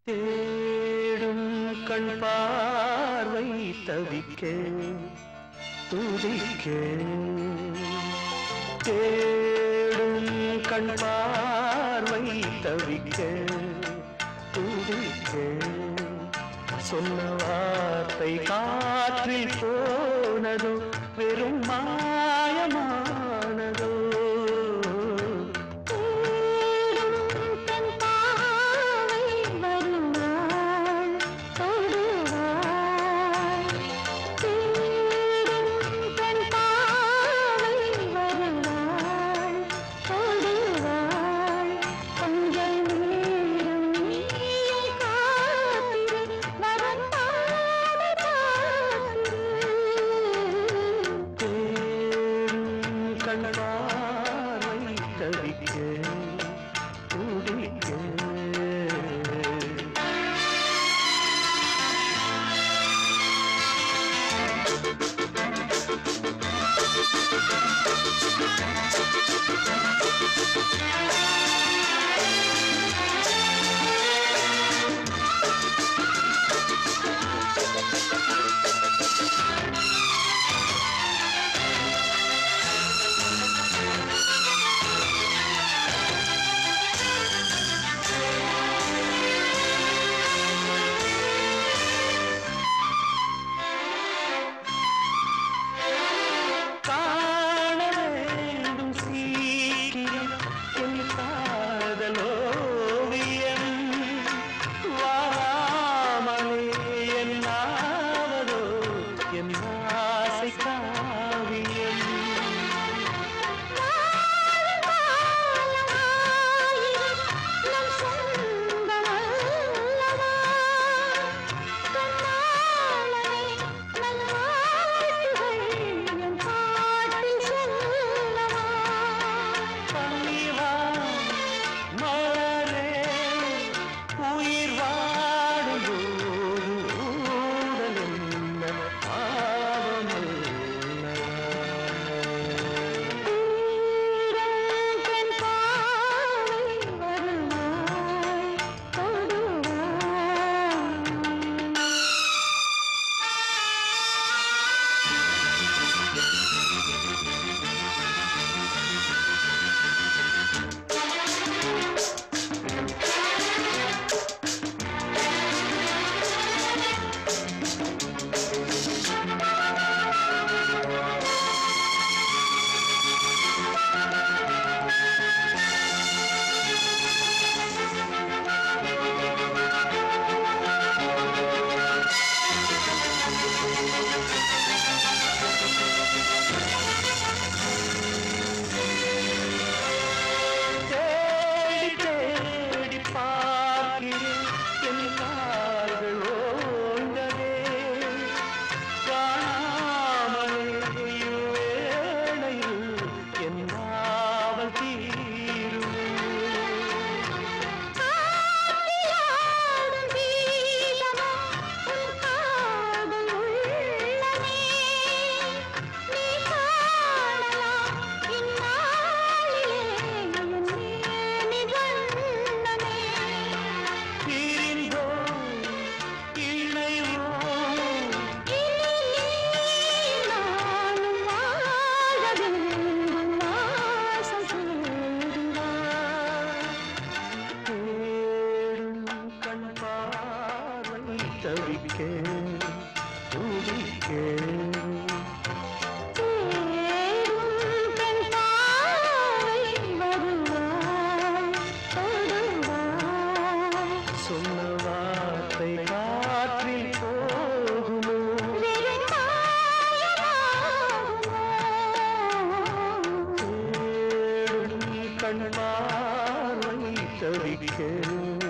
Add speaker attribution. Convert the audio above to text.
Speaker 1: தேடும் கண் பார்வை தவிக்க துடிக்க தேடும் கண் பார்வை தவிக்க துடிக்க சொன்ன வார்த்தை காற்றில் போனதோ வெறும் மாயமானதோ
Speaker 2: தன் பாவை வருவாள் தொடுவாள் தேடும் தன் பாவை வருவாள் தொடுவாள் கொஞ்சம் நேரம் நீயும் காத்திரு வரத்தான காத்திரு
Speaker 1: தேடும் கண் பார்வை தவிக்க துடிக்க காண வேண்டும் சீக்கிரம் என் காதலோவியம் வாராமலே என்னாவதோ என் ஆசை காவியம்
Speaker 2: நம் சொந்தமல்லவா கண்ணாளனே நல்வாழ்த்துகள் என் பாட்டில் சொல்லவா
Speaker 1: பன்னிவா மலரே உயிர் வாடும் ஊடல் என்ன பாவமல்லவா
Speaker 2: தன் பாவை வருவாள் தொடுவாள்
Speaker 1: தேடி தேடி பார்க்கிறேன் என் கால்கள் ஓய்ந்ததே காணாமலே இவ்வேளையில் என் நாவல் தீருமே
Speaker 2: ஆடியாடும் கீதமோ உன் காதல் உள்ளமே நீ காணலாம் இந்நாளிலே என் மேனி வண்ணமே
Speaker 1: பிரிந்தோம் இணைவோம்
Speaker 2: இனி நானும் வாழ வேண்டும் வாசம் சூடுவாய்
Speaker 1: தேடும் கண் பார்வை தவிக்க துடிக்க
Speaker 2: தேடும் பெண் பாவை வருவாள் தொடுவாள்
Speaker 1: சொன்ன வார்த்தை காற்றில் போகுமோ
Speaker 2: வெறும் மாயமாகுமோ
Speaker 1: தேடும் கண் பார்வை தவிக்க